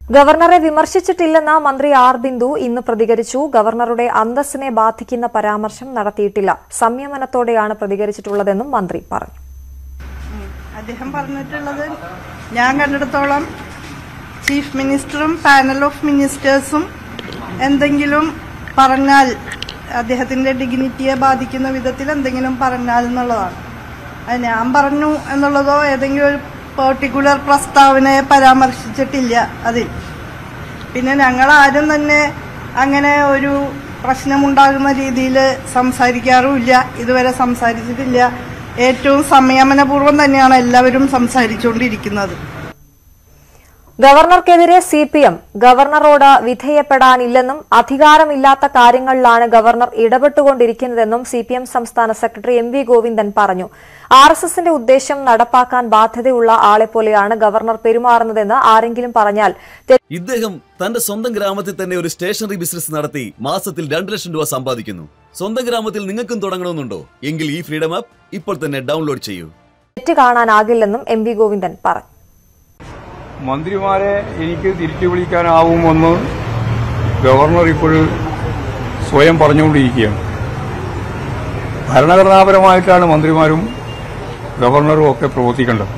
ഗവർണറെ വിമർശിച്ചിട്ടില്ലെന്ന മന്ത്രി ആർ ബിന്ദു ഇന്ന് പ്രതികരിച്ചു ഗവർണറുടെ അന്തസ്സിനെ ബാധിക്കുന്ന പരാമർശം നടത്തിയിട്ടില്ല സംയമനത്തോടെയാണ് പ്രതികരിച്ചിട്ടുള്ളതെന്നും മന്ത്രി പറഞ്ഞു അദ്ദേഹം പറഞ്ഞിട്ടുള്ളത് ഞാൻ കണ്ടിടത്തോളം ചീഫ് മിനിസ്റ്ററും പാനൽ ഓഫ് മിനിസ്റ്റേഴ്സും എന്തെങ്കിലും പറഞ്ഞാൽ അദ്ദേഹത്തിന്റെ ഡിഗ്നിറ്റിയെ ബാധിക്കുന്ന വിധത്തിൽ എന്തെങ്കിലും പറഞ്ഞാൽ എന്നുള്ളതാണ് അത് ഞാൻ പറഞ്ഞു എന്നുള്ളതോ ഏതെങ്കിലും ഒരു പെർട്ടിക്കുലർ പ്രസ്താവനയെ പരാമർശിച്ചിട്ടില്ല അതിൽ പിന്നെ ഞങ്ങൾ ആരും തന്നെ അങ്ങനെ ഒരു പ്രശ്നമുണ്ടാകുന്ന രീതിയിൽ സംസാരിക്കാറുമില്ല ഇതുവരെ സംസാരിച്ചിട്ടില്ല ഏറ്റവും സംയമനപൂർവ്വം തന്നെയാണ് എല്ലാവരും സംസാരിച്ചുകൊണ്ടിരിക്കുന്നത് ഗവർണർക്കെതിരെ സി പി എം ഗവർണറോട് വിധേയപ്പെടാനില്ലെന്നും അധികാരമില്ലാത്ത കാര്യങ്ങളിലാണ് ഗവർണർ ഇടപെട്ടുകൊണ്ടിരിക്കുന്നതെന്നും സി പി എം സംസ്ഥാന സെക്രട്ടറി എം വി ഗോവിന്ദൻ പറഞ്ഞു ആർ എസ് എസിന്റെ ഉദ്ദേശം നടപ്പാക്കാൻ ബാധ്യതയുള്ള ആളെപ്പോലെയാണ് ഗവർണർ പെരുമാറുന്നതെന്ന് ആരെങ്കിലും പറഞ്ഞാൽ തെ- ഇദ്ദേഹം തന്റെ സ്വന്തം ഗ്രാമത്തിൽ തന്നെ ഒരു സ്റ്റേഷനറി ബിസിനസ് നടത്തി മാസത്തിൽ രണ്ട് ലക്ഷം രൂപ സമ്പാദിക്കുന്നു സ്വന്തം ഗ്രാമത്തിൽ നിങ്ങൾക്കും തുടങ്ങണമെന്നുണ്ടോ എങ്കിൽ ഈ ഫ്രീഡം ആപ്പ് ഇപ്പോൾ തന്നെ ഡൗൺലോഡ് ചെയ്യൂ തെറ്റ് കാണാനാകില്ലെന്നും എം വി ഗോവിന്ദൻ പറഞ്ഞു മന്ത്രിമാരെ എനിക്ക് തിരിച്ചു വിളിക്കാനാവുമെന്ന് ഗവർണർ ഇപ്പോഴും സ്വയം പറഞ്ഞുകൊണ്ടിരിക്കുകയാണ് ഭരണഘടനാപരമായിട്ടാണ് മന്ത്രിമാരും ഗവർണറും ഒക്കെ പ്രവർത്തിക്കേണ്ടത്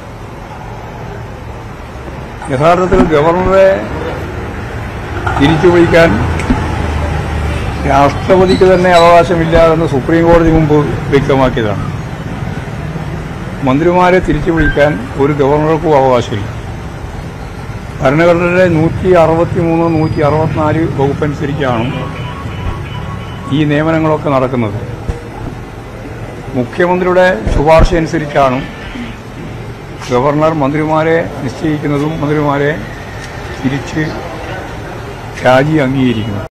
യഥാർത്ഥത്തിൽ ഗവർണറെ തിരിച്ചു വിളിക്കാൻ രാഷ്ട്രപതിക്ക് തന്നെ അവകാശമില്ല എന്ന് സുപ്രീം കോടതി മുമ്പ് വ്യക്തമാക്കിയതാണ് മന്ത്രിമാരെ തിരിച്ചു വിളിക്കാൻ ഒരു ഗവർണർക്കും അവകാശമില്ല ഭരണഘടനയുടെ നൂറ്റി അറുപത്തി മൂന്ന് നൂറ്റി അറുപത്തിനാല് വകുപ്പനുസരിച്ചാണ് ഈ നിയമനങ്ങളൊക്കെ നടക്കുന്നത് മുഖ്യമന്ത്രിയുടെ ശുപാർശ അനുസരിച്ചാണ് ഗവർണർ മന്ത്രിമാരെ നിശ്ചയിക്കുന്നതും മന്ത്രിമാരെ തിരിച്ച് രാജി അംഗീകരിക്കുന്നത്